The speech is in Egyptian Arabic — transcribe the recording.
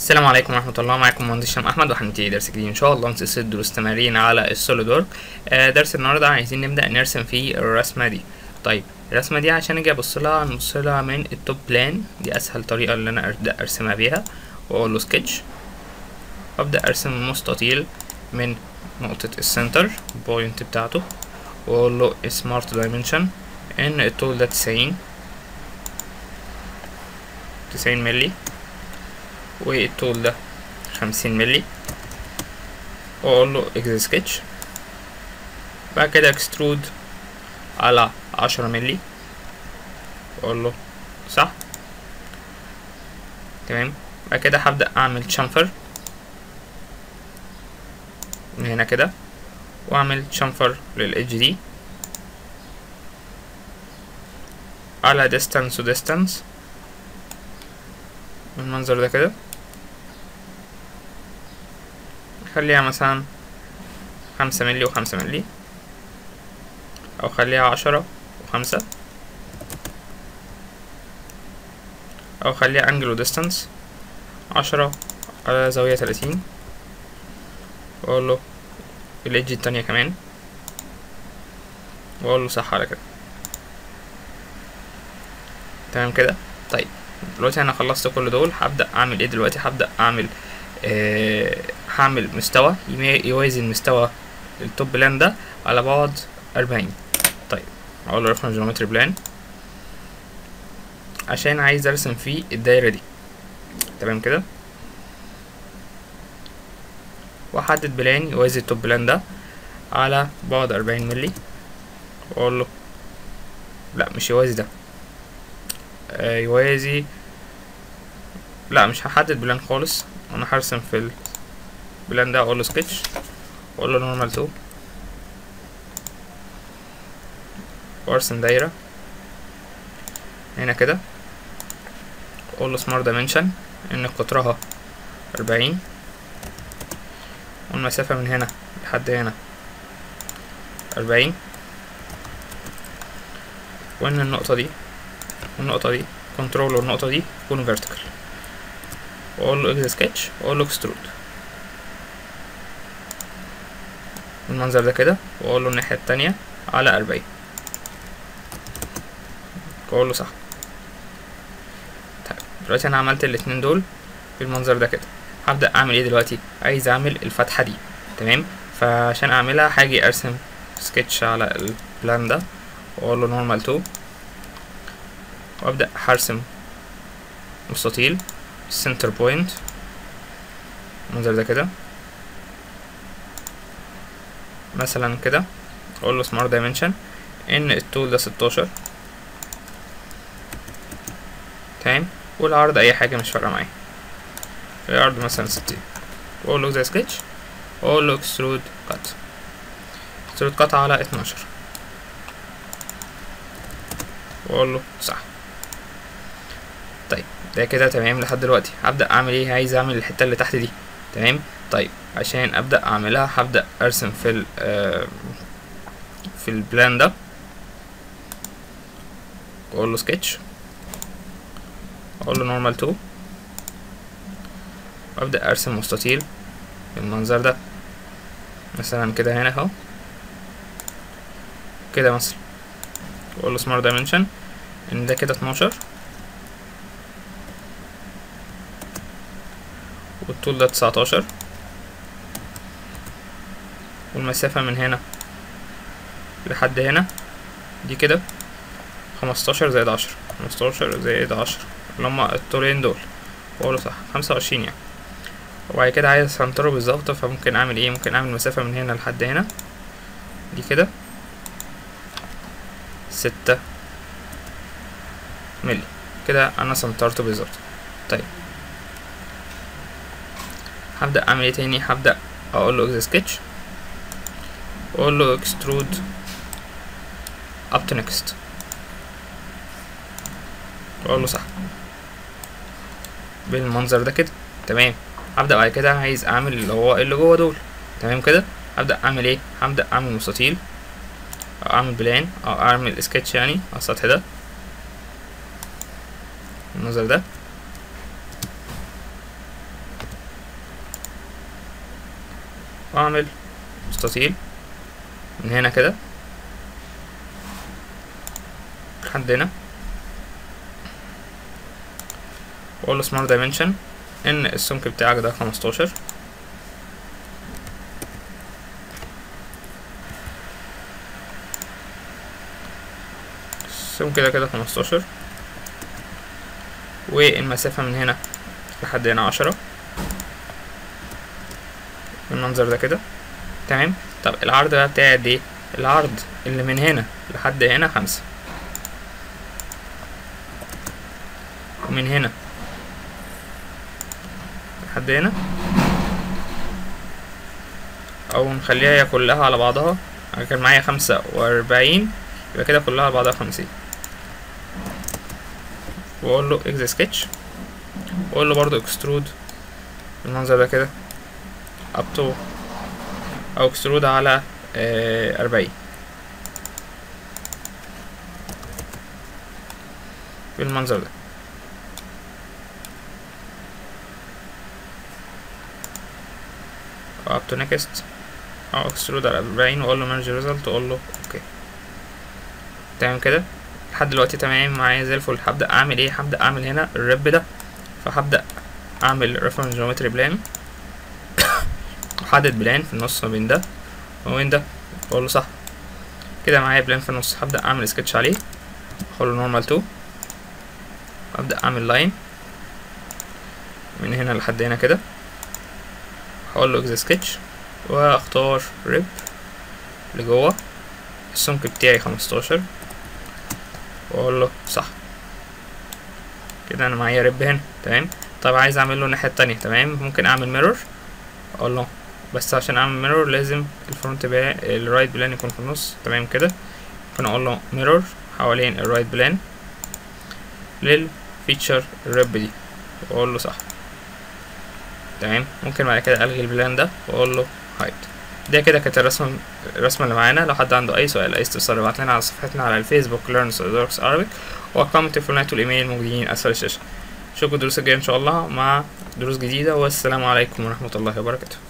السلام عليكم ورحمة الله معكم مهندس هشام أحمد وهنبتدي درس جديد إن شاء الله من سلسلة دروس تمارين على السوليد وورك آه درس النهاردة عايزين نبدأ نرسم فيه الرسمة دي طيب الرسمة دي عشان أجي أبصلها هنبصلها من التوب بلان دي أسهل طريقة اللي أنا أبدأ أرسمها بيها وأقول له سكتش وأبدأ أرسم مستطيل من نقطة السنتر بوينت بتاعته وأقول له سمارت دايمنشن إن الطول ده تسعين تسعين ملي والطول ده خمسين ملي واقول له اكس سكتش بعد كده اكسترود على عشرة ملي واقول له صح تمام بعد كده هبدأ اعمل شنفر من هنا كده واعمل شنفر للإدج دي على ديستانس وديستانس بالمنظر ده كده خليها مثلا خمسة ملي وخمسة ملي أو خليها عشرة وخمسة أو خليها أنجل وديستانس عشرة على زاوية تلاتين وأقول له الإيدج التانية كمان وأقول له صح على كده تمام كده طيب دلوقتي أنا خلصت كل دول هبدأ أعمل إيه دلوقتي هبدأ أعمل آه هعمل مستوى يوازي المستوى التوب بلان ده على بعد أربعين طيب أقول له ريفرنس جيومتري بلان عشان عايز أرسم فيه الدايرة دي تمام كده وأحدد بلان يوازي التوب بلان ده على بعد أربعين ملي وأقول له لأ مش يوازي ده آه يوازي لا مش هحدد بلان خالص انا هرسم في البلان ده اقول له سكتش واقول له نورمال 2 وارسم دايره هنا كده اقول له سمارت دايمنشن ان قطرها أربعين والمسافة من هنا لحد هنا أربعين وان النقطة دي والنقطة دي كنترول والنقطة دي يكونوا فيرتيكال واقول له اكس سكتش واقول له اكسترود المنظر ده كده واقول له الناحية التانية على أربعين واقول له صح طيب دلوقتي انا عملت الاتنين دول بالمنظر ده كده هبدأ اعمل ايه دلوقتي عايز اعمل الفتحة دي تمام فعشان اعملها هاجي ارسم سكتش على البلان ده واقول له نورمال 2 وابدأ هرسم مستطيل السنتر بوينت المنظر ده كده مثلا كده اقول له سمارت دايمنشن ان الطول ده ستاشر تمام والعرض اي حاجه مش فارقه معايا العرض مثلا ستين واقول له زي سكتش واقول له اكسترود كات اكسترود كات على اتناشر واقول له صح طيب ده كده تمام لحد دلوقتي هبدأ اعمل ايه عايز اعمل الحتة اللي تحت دي تمام طيب عشان ابدأ اعملها هبدأ ارسم في ال في البلان ده واقول له سكتش اقول له نورمال 2 وابدأ ارسم مستطيل بالمنظر ده مثلا كده هنا اهو كده مثلا واقول له سمارت دايمنشن ان ده كده اتناشر والطول ده تسعتاشر والمسافة من هنا لحد هنا دي كده خمستاشر زائد عشرة خمستاشر زائد عشرة اللي هما الطولين دول بقوله صح خمسة وعشرين يعني وبعد كده عايز اسنتره بالظبط فممكن اعمل ايه ممكن اعمل مسافة من هنا لحد هنا دي كده ستة ملي كده انا سنترته بالظبط طيب هبدأ اعمل ايه تاني هبدأ اقول له اكس سكتش واقول له اكسترود اب تو نيكست واقول له صح بالمنظر ده كده تمام هبدأ بعد كده عايز اعمل اللي هو اللي جوه دول تمام كده هبدأ اعمل ايه هبدأ اعمل مستطيل او اعمل بلان او اعمل سكتش يعني على السطح ده المنظر ده واعمل مستطيل من هنا كده لحد هنا واقول له سمارت دايمنشن ان السمك بتاعك ده خمستاشر السمك كده كده خمستاشر والمسافة من هنا لحد هنا عشرة بالمنظر ده كده تمام طب العرض بقى بتاعي قد ايه العرض اللي من هنا لحد هنا خمسة ومن هنا لحد هنا او نخليها هي كلها على بعضها انا كان معايا خمسة واربعين يبقى كده كلها على بعضها خمسين واقول له اكس سكتش واقول له برضو اكسترود بالمنظر ده كده اب تو او اكسترود على أربعين بالمنظر ده او اب تو نيكست او اكسترود على أربعين واقول له مانج ريزلت واقول له اوكي تمام كده لحد دلوقتي تمام معايا زي الفل هبدأ اعمل ايه هبدأ اعمل هنا الريب ده فهبدأ اعمل ريفرنس جيومتري بلان احدد بلان في النص ما بين ده وما بين ده اقول له صح كده معايا بلان في النص هبدأ اعمل سكتش عليه اقول له نورمال 2 ابدأ اعمل لاين من هنا لحد هنا كده هقول له اكس سكتش واختار ريب لجوه السمك بتاعي خمستاشر واقول له صح كده انا معايا ريب هنا تمام طب عايز اعمل له الناحيه التانية تمام ممكن اعمل ميرور اقول له بس عشان اعمل ميرور لازم الفرونت بلان الرايت بلان يكون في النص تمام كده ممكن اقول له ميرور حوالين الرايت بلان للفيتشر الريب دي واقول له صح تمام ممكن بعد كده الغي البلان ده واقول له هايد ده كده كانت الرسمه الرسمه اللي معانا لو حد عنده اي سؤال اي استفسار يبعت لنا على صفحتنا على الفيسبوك learn Orthodox Arabic وارقام التليفونات والايميل موجودين اسفل الشاشه اشوفكم الدروس الجايه ان شاء الله مع دروس جديده والسلام عليكم ورحمه الله وبركاته